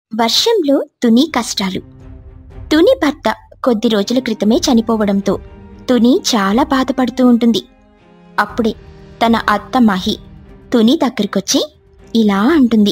వర్షంలో తుని కష్టాలు తుని భర్త కొద్ది రోజుల క్రితమే చనిపోవడంతో తుని చాలా బాధపడుతూ ఉంటుంది అప్పుడే తన అత్త మహి తుని దగ్గరికొచ్చి ఇలా అంటుంది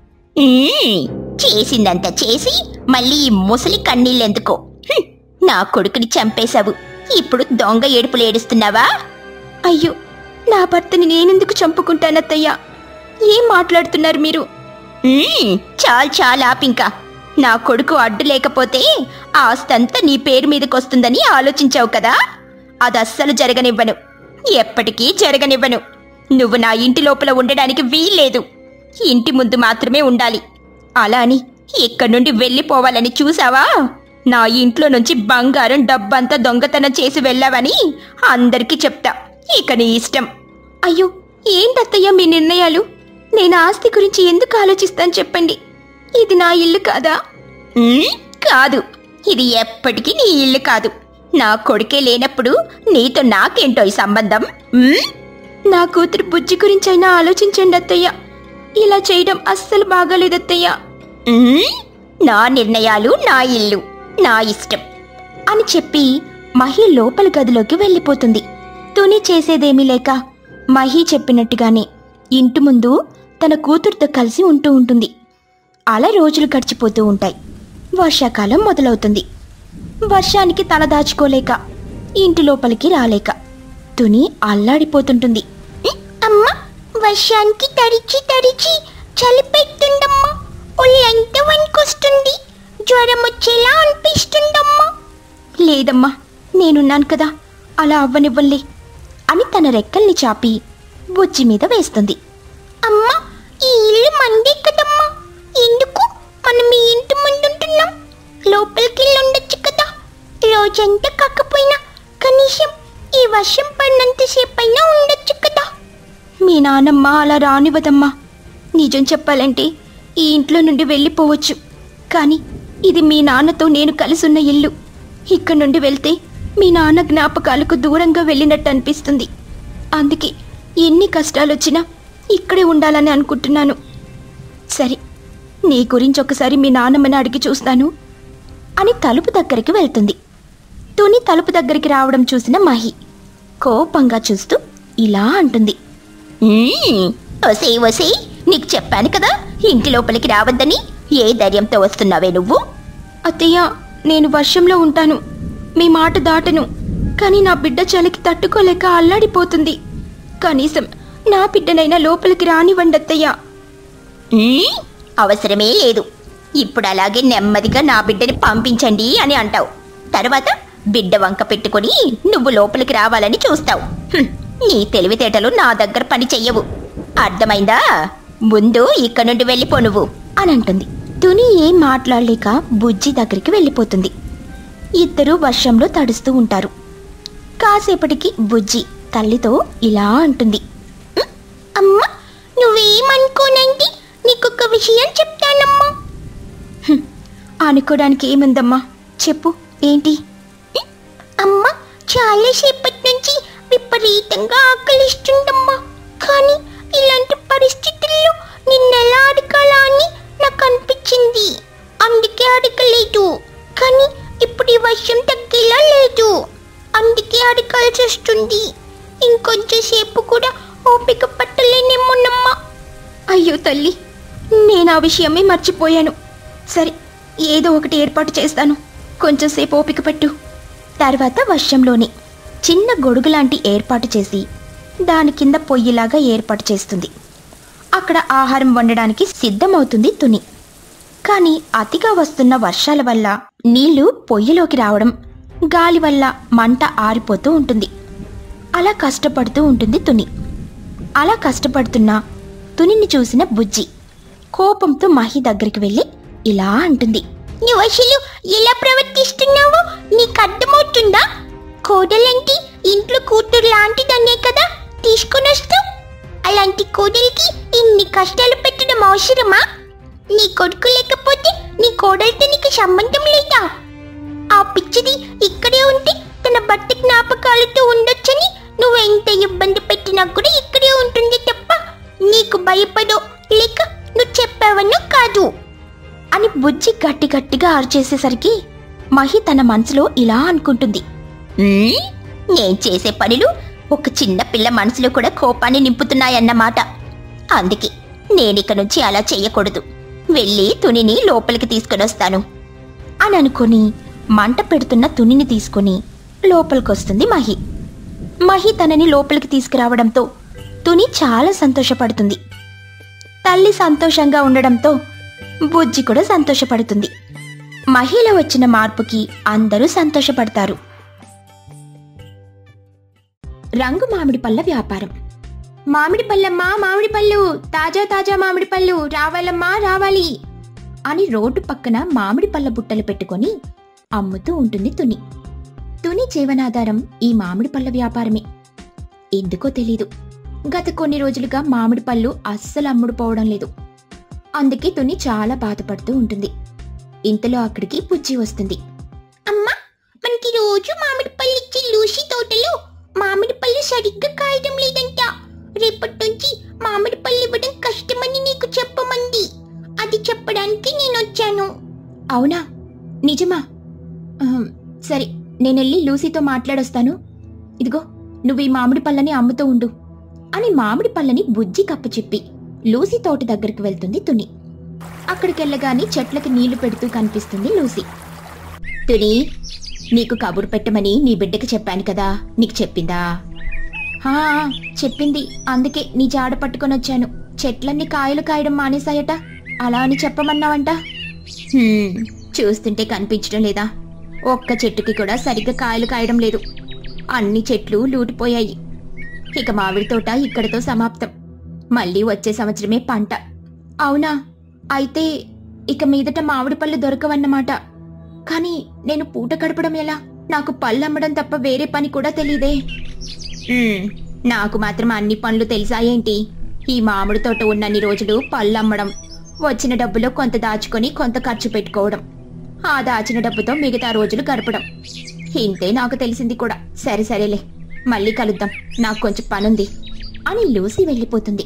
"ఉమ్, చేసిందంతా చేసి మళ్ళీ ఈ ముసలి కన్నీళ్ళెందుకో హ్మ్, నా కొడుకుని చంపేశావు ఇప్పుడు దొంగ ఏడుపులు ఏడుస్తున్నావా అయ్యో నా భర్తని నేనెందుకు చంపుకుంటానత్తయ్యా ఏం మాట్లాడుతున్నారు మీరు "ఉమ్, చాలు చాలు ఆపింకా నా కొడుకు అడ్డు లేకపోతే ఆ ఆస్తంతా నీ పేరు మీదకొస్తుందని ఆలోచించావు కదా అది అస్సలు జరగనివ్వను ఎప్పటికీ జరగనివ్వను నువ్వు నా ఇంటి లోపల ఉండడానికి వీల్లేదు ఇంటి ముందు మాత్రమే ఉండాలి అలా అని ఇక్కడి నుండి వెళ్ళిపోవాలని చూసావా నా ఇంట్లో నుంచి బంగారం డబ్బంతా దొంగతనం చేసి వెళ్ళావని అందరికీ చెప్తా ఇక నీ ఇష్టం అయ్యో ఏంటత్తయ్య మీ నిర్ణయాలు నేను ఆస్తి గురించి ఎందుకు ఆలోచిస్తాను చెప్పండి ఇది నా ఇల్లు కాదా "ఉమ్, కాదు ఇది ఎప్పటికీ నీ ఇల్లు కాదు నా కొడుకే లేనప్పుడు నీతో నాకేంటో ఈ సంబంధం ఉమ్? నా కూతురు బుజ్జి గురించైనా ఆలోచించండి అత్తయ్య ఇలా చేయడం అస్సలు బాగాలేదత్తయ్య "ఉమ్, నా నిర్ణయాలు నా ఇల్లు నా ఇష్టం అని చెప్పి మహి లోపల గదిలోకి వెళ్ళిపోతుంది తుని చేసేదేమీ లేక మహి చెప్పినట్టుగానే ఇంటి ముందు తన కూతురుతో కలిసి ఉంటూ ఉంటుంది అలా రోజులు గడిచిపోతూ ఉంటాయి వర్షాకాలం మొదలవుతుంది వర్షానికి తల దాచుకోలేక ఇంటి లోపలికి రాలేక తుని అల్లాడిపోతుంటుంది అమ్మ వర్షానికి తడిచి తడిచి చలి పెడుతుందమ్మా ఒళ్ళంతా వణుకొస్తుంది జ్వరం వచ్చేలా అనిపిస్తుందమ్మా లేదమ్మా నేనున్నాను కదా అలా అవ్వనివ్వలే అని తన రెక్కల్ని చాపి బుజ్జి మీద వేస్తుంది అమ్మా ఈ ఇల్లు మందే కదమ్మా ఎందుకు మనం ఈ ఇంటి ముందుంటున్నాం లోపలికి వెళ్ళి ఉండొచ్చు కదా రోజంతా కాకపోయినా కనీసం ఈ వర్షం పడినంతసేపు అయినా ఉండొచ్చు కదా మీ నానమ్మ అలా రానివ్వదమ్మా నిజం చెప్పాలంటే ఈ ఇంట్లో నుండి వెళ్ళిపోవచ్చు కానీ ఇది మీ నాన్నతో నేను కలిసున్న ఇల్లు ఇక్కడ నుండి వెళ్తే మీ నాన్న జ్ఞాపకాలకు దూరంగా వెళ్ళినట్టు అనిపిస్తుంది అందుకే ఎన్ని కష్టాలొచ్చినా ఇక్కడే ఉండాలని అనుకుంటున్నాను సరే నీ గురించి ఒకసారి మీ నాన్నమ్మని అడిగి చూస్తాను అని తలుపు దగ్గరికి వెళ్తుంది తుని తలుపు దగ్గరికి రావడం చూసిన మహి కోపంగా చూస్తూ ఇలా అంటుంది ఒసే ఒసే నీకు చెప్పాను కదా ఇంటి లోపలికి రావద్దని ఏ ధైర్యంతో వస్తున్నావే నువ్వు అత్తయ్య నేను వర్షంలో ఉంటాను మీ మాట దాటను కానీ నా బిడ్డ చలికి తట్టుకోలేక అల్లాడిపోతుంది కనీసం నా బిడ్డనైనా లోపలికి రానివ్వండి అత్తయ్య అవసరమే లేదు ఇప్పుడు అలాగే నెమ్మదిగా నా బిడ్డని పంపించండి అని అంటావు తర్వాత బిడ్డ వంక పెట్టుకొని నువ్వు లోపలికి రావాలని చూస్తావు హ్మ్, నీ తెలివితేటలు నా దగ్గర పని చెయ్యవు అర్థమైందా ముందు ఇక్కడ నుండి వెళ్ళిపో నువ్వు అని అంటుంది తుని ఏం మాట్లాడలేక బుజ్జి దగ్గరికి వెళ్ళిపోతుంది ఇద్దరూ వర్షంలో తడుస్తూ ఉంటారు కాసేపటికి బుజ్జి తల్లితో ఇలా అంటుంది "ఉమ్, అమ్మా నువ్వేమనుకోనండి నీకొక విషయం చెప్తానమ్మా "హుం, అనుకోవడానికి ఏముందమ్మా చెప్పు ఏంటి "ఉమ్, అమ్మా చాలాసేపటి నుంచి విపరీతంగా ఆకలిస్తుందమ్మా కానీ ఇలాంటి పరిస్థితుల్లో నిన్నెలా అడగాలా అని నాకు అనిపించింది అందుకే అడగలేదు కానీ ఇప్పుడు ఈ వర్షం తగ్గేలా లేదు అందుకే అడగాల్సి వస్తుంది ఇంకొంచెం సేపు కూడా ఓపిక పట్టలేనేమోనమ్మా అయ్యో తల్లి నేను ఆ విషయమే మర్చిపోయాను సరే ఏదో ఒకటి ఏర్పాటు చేస్తాను కొంచెం సేపు ఓపిక పట్టు తర్వాత వర్షంలోనే చిన్న గొడుగు లాంటి ఏర్పాటు చేసి దాని కింద పొయ్యిలాగా ఏర్పాటు చేస్తుంది అక్కడ ఆహారం వండడానికి సిద్ధమవుతుంది తుని కానీ అతిగా వస్తున్న వర్షాల వల్ల నీళ్లు పొయ్యిలోకి రావడం గాలి వల్ల మంట ఆరిపోతూ ఉంటుంది అలా కష్టపడుతూ ఉంటుంది తుని అలా కష్టపడుతున్న తునిని చూసిన బుజ్జి కోపంతో మహి దగ్గరికి వెళ్ళి ఇలా అంటుంది నువ్వు అసలు ఎలా ప్రవర్తిస్తున్నావో నీకు అర్థమవుతుందా కోడలంటే ఇంట్లో కూతురు లాంటిదన్నే కదా తీసుకుని వస్తావు అలాంటి కోడలికి ఇన్ని కష్టాలు పెట్టడం అవసరమా నీ కొడుకు లేకపోతే నీ కోడలితో నీకు సంబంధం లేదా ఆ పిచ్చిది ఇక్కడే ఉంటే తన భర్త జ్ఞాపకాలతో ఉండొచ్చని నువ్వు ఎంత ఇబ్బంది పెట్టినా కూడా ఇక్కడే ఉంటుంది తప్ప నీకు భయపడో లేక నువ్వు చెప్పావనో కాదు అని బుజ్జి గట్టి గట్టిగా అరిచేసేసరికి మహి తన మనసులో ఇలా అనుకుంటుంది "ఉమ్, నేను చేసే పనులు ఒక చిన్న పిల్ల మనసులో కూడా కోపాన్ని నింపుతున్నాయన్నమాట అందుకే నేనిక నుంచి అలా చెయ్యకూడదు వెళ్ళి తునిని లోపలికి తీసుకునొస్తాను అని అనుకుని మంట పెడుతున్న తునిని తీసుకుని లోపలికొస్తుంది మహి మహి తనని లోపలికి తీసుకురావడంతో తుని చాలా సంతోషపడుతుంది తల్లి సంతోషంగా ఉండడంతో బుజ్జి కూడా సంతోషపడుతుంది మహిళ వచ్చిన మార్పుకి అందరూ సంతోషపడతారు రంగు మామిడి పళ్ళ వ్యాపారం మామిడి పళ్ళమ్మా మామిడి పళ్ళు తాజా తాజా మామిడి పళ్ళు రావాలమ్మా రావాలి అని రోడ్డు పక్కన మామిడి పళ్ళ బుట్టలు పెట్టుకొని అమ్ముతూ ఉంటుంది తుని తుని జీవనాధారం ఈ మామిడి పళ్ళ వ్యాపారమే ఎందుకో తెలీదు గత కొన్ని రోజులుగా మామిడి పళ్ళు అస్సలు అమ్ముడుపోవడం లేదు అందుకే తుని చాలా బాధపడుతూ ఉంటుంది ఇంతలో అక్కడికి పుచ్చి వస్తుంది అమ్మా మనకి రోజు మామిడి పళ్ళు ఇచ్చే లూసి తోటలో మామిడి పళ్ళు సరిగ్గా కాయడం లేదంట రేపటి నుంచి మామిడి పళ్ళు ఇవ్వడం కష్టమని నీకు చెప్పమంది అది చెప్పడానికి నేను వచ్చాను అవునా నిజమా ఆహ్, సరే నేను వెళ్ళి లూసీతో మాట్లాడొస్తాను ఇదిగో నువ్వు ఈ మామిడి పళ్ళని అమ్ముతూ ఉండు అని మామిడి పళ్ళని బుజ్జి కప్పచెప్పి లూసీ తోట దగ్గరికి వెళ్తుంది తుని అక్కడికెళ్ళగానే చెట్లకి నీళ్లు పెడుతూ కనిపిస్తుంది లూసీ తుని నీకు కబురు పెట్టమని నీ బిడ్డకి చెప్పాను కదా నీకు చెప్పిందా హా చెప్పింది అందుకే నీ జాడ పట్టుకొని వచ్చాను చెట్లన్నీ కాయలు కాయడం మానేశాయట అలా అని చెప్పమన్నావంట హ్మ్, చూస్తుంటే కనిపించడం లేదా ఒక్క చెట్టుకి కూడా సరిగ్గా కాయలు కాయడం లేదు అన్ని చెట్లు లూటిపోయాయి ఇక మామిడి తోట ఇక్కడితో సమాప్తం మళ్ళీ వచ్చే సంవత్సరమే పంట అవునా అయితే ఇక మీదట మామిడి పళ్ళు దొరకవన్నమాట కానీ నేను పూట గడపడం ఎలా నాకు పళ్ళు అమ్మడం తప్ప వేరే పని కూడా తెలీదే "ఉమ్, నాకు మాత్రం అన్ని పనులు తెలుసా ఏంటి ఈ మామిడి తోట ఉన్నన్ని రోజులు పళ్ళు అమ్మడం వచ్చిన డబ్బులో కొంత దాచుకొని కొంత ఖర్చు పెట్టుకోవడం ఆ దాచిన డబ్బుతో మిగతా రోజులు గడపడం ఇంతే నాకు తెలిసింది కూడా సరే సరేలే మళ్ళీ కలుద్దాం నాకు కొంచెం పనుంది అని లూసి వెళ్ళిపోతుంది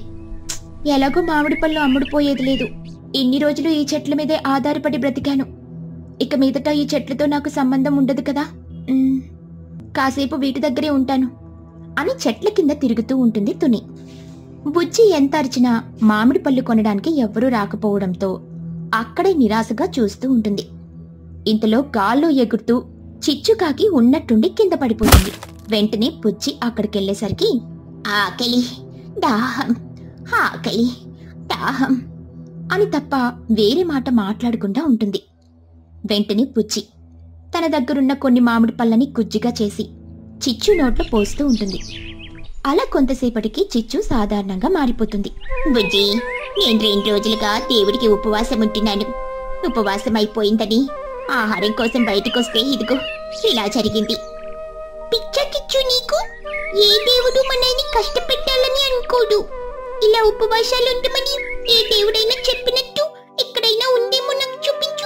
ఎలాగో మామిడి పళ్ళు అమ్ముడుపోయేది లేదు ఇన్ని రోజులు ఈ చెట్ల మీదే ఆధారపడి బ్రతికాను ఇక మీదట ఈ చెట్లతో నాకు సంబంధం ఉండదు కదా ఉమ్, కాసేపు వీటి దగ్గరే ఉంటాను అని చెట్ల కింద తిరుగుతూ ఉంటుంది తుని బుజ్జి ఎంత అరిచినా మామిడి పళ్ళు కొనడానికి ఎవ్వరూ రాకపోవడంతో అక్కడే నిరాశగా చూస్తూ ఉంటుంది ఇంతలో గాల్లో ఎగురుతూ చిచ్చుకాకి ఉన్నట్టుండి కింద పడిపోతుంది వెంటనే బుజ్జి అక్కడికెళ్ళేసరికి ఆకలి దాహం ఆకలి దాహం అని తప్ప వేరే మాట మాట్లాడకుండా ఉంటుంది వెంటనే పుచ్చి తన దగ్గరున్న కొన్ని మామిడి పళ్ళని గుజ్జిగా చేసి చిచ్చు నోట్లో పోస్తూ ఉంటుంది అలా కొంతసేపటికి చిచ్చు సాధారణంగా మారిపోతుంది బుజ్జి నేను రెండు రోజులుగా దేవుడికి ఉపవాసం ఉంటున్నాను ఉపవాసం అయిపోయిందని ఆహారం కోసం బయటకొస్తే ఇదిగో ఇలా జరిగింది పిచ్చ కిచ్చు నీకు ఏ దేవుడు మనల్ని కష్టపెట్టాలని అనుకోడు ఇలా ఉపవాసాలు ఉండమని ఏ దేవుడైనా చెప్పినట్టు ఎక్కడైనా ఉందేమో నాకు చూపించు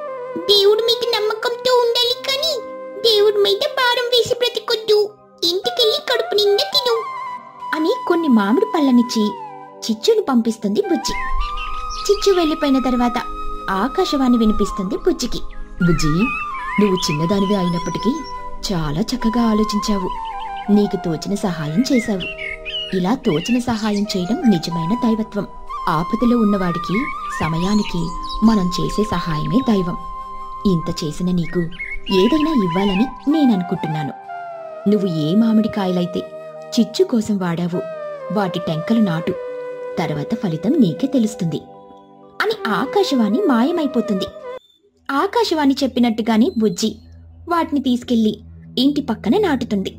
దేవుడి మీద నమ్మకంతో ఉండాలి కానీ దేవుడి మీద భారం వేసి బ్రతికొద్దు ఇంటికెళ్ళి కడుపు నిండా తిను అని కొన్ని మామిడి పళ్ళనిచ్చి చిచ్చును పంపిస్తుంది బుజ్జి చిచ్చు వెళ్ళిపోయిన తర్వాత ఆకాశవాణి వినిపిస్తుంది బుజ్జికి బుజ్జి నువ్వు చిన్నదానివి అయినప్పటికీ చాలా చక్కగా ఆలోచించావు నీకు తోచిన సహాయం చేశావు ఇలా తోచిన సహాయం చేయడం నిజమైన దైవత్వం ఆపదలో ఉన్నవాడికి సమయానికి మనం చేసే సహాయమే దైవం ఇంత చేసిన నీకు ఏదైనా ఇవ్వాలని నేననుకుంటున్నాను నువ్వు ఏ మామిడికాయలైతే చిచ్చు కోసం వాడావో వాటి టెంకలు నాటు తర్వాత ఫలితం నీకే తెలుస్తుంది అని ఆకాశవాణి మాయమైపోతుంది ఆకాశవాణి చెప్పినట్టుగానే బుజ్జి వాటిని తీసుకెళ్లి ఇంటి పక్కన నాటుతుంది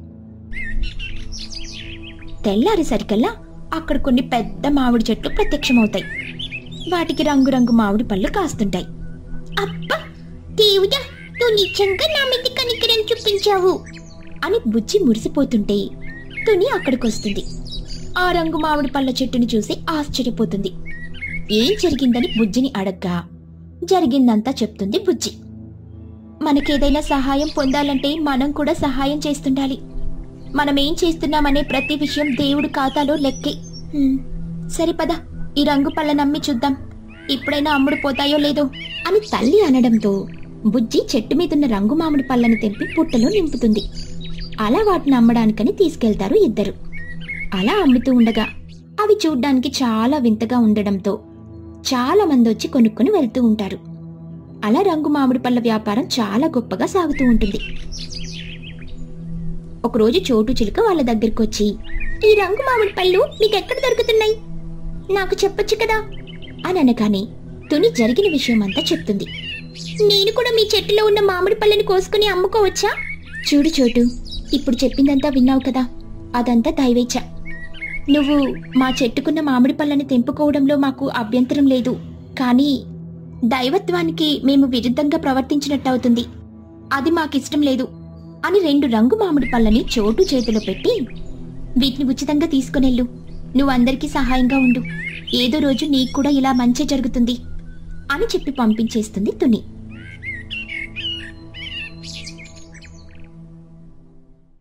తెల్లారేసరికల్లా అక్కడ కొన్ని పెద్ద మామిడి చెట్లు ప్రత్యక్షమవుతాయి వాటికి రంగురంగు మామిడి పళ్ళు కాస్తుంటాయి అబ్బా దేవుడా నువ్వు నిజంగా నా మీద కనికరం చూపించావు అని బుజ్జి మురిసిపోతుంటే తుని అక్కడికొస్తుంది ఆ రంగు మామిడి పళ్ళ చెట్టుని చూసి ఆశ్చర్యపోతుంది ఏం జరిగిందని బుజ్జిని అడగ్గా జరిగిందంతా చెప్తుంది బుజ్జి మనకేదైనా సహాయం పొందాలంటే మనం కూడా సహాయం చేస్తుండాలి మనం ఏం చేస్తున్నామనే ప్రతి విషయం దేవుడు ఖాతాలో లెక్కే హ్మ్, సరే పద ఈ రంగు పళ్ళ నమ్మి చూద్దాం ఇప్పుడైనా అమ్ముడు పోతాయో లేదో అని తల్లి అనడంతో బుజ్జి చెట్టు మీదున్న రంగు మామిడి పళ్ళని తెంపి పుట్టలో నింపుతుంది అలా వాటిని అమ్మడానికని తీసుకెళ్తారు ఇద్దరు అలా అమ్ముతూ ఉండగా అవి చూడ్డానికి చాలా వింతగా ఉండడంతో చాలా మంది వచ్చి కొనుక్కొని వెళ్తూ ఉంటారు అలా రంగు మామిడి పళ్ళ వ్యాపారం చాలా గొప్పగా సాగుతూ ఉంటుంది ఒకరోజు చోటు చిలుక వాళ్ళ దగ్గరికి వచ్చి ఈ రంగు మామిడి పళ్ళు నీకెక్కడ దొరుకుతున్నాయి నాకు చెప్పొచ్చు కదా అని అనగానే తుని జరిగిన విషయమంతా చెప్తుంది నేను కూడా మీ చెట్టులో ఉన్న మామిడి పళ్ళని కోసుకుని అమ్ముకోవచ్చా చూడు చోటు ఇప్పుడు చెప్పిందంతా విన్నావు కదా అదంతా దైవేచ్ఛ నువ్వు మా చెట్టుకున్న మామిడి పళ్ళని తెంపుకోవడంలో మాకు అభ్యంతరం లేదు కానీ దైవత్వానికి మేము విరుద్ధంగా ప్రవర్తించినట్టవుతుంది అది మాకిష్టం లేదు అని రెండు రంగు మామిడి పళ్ళని చోటు చేతిలో పెట్టి వీటిని ఉచితంగా తీసుకునెళ్ళు నువ్వు అందరికీ సహాయంగా ఉండు ఏదో రోజు నీకు కూడా ఇలా మంచి జరుగుతుంది అని చెప్పి పంపించేస్తుంది తుని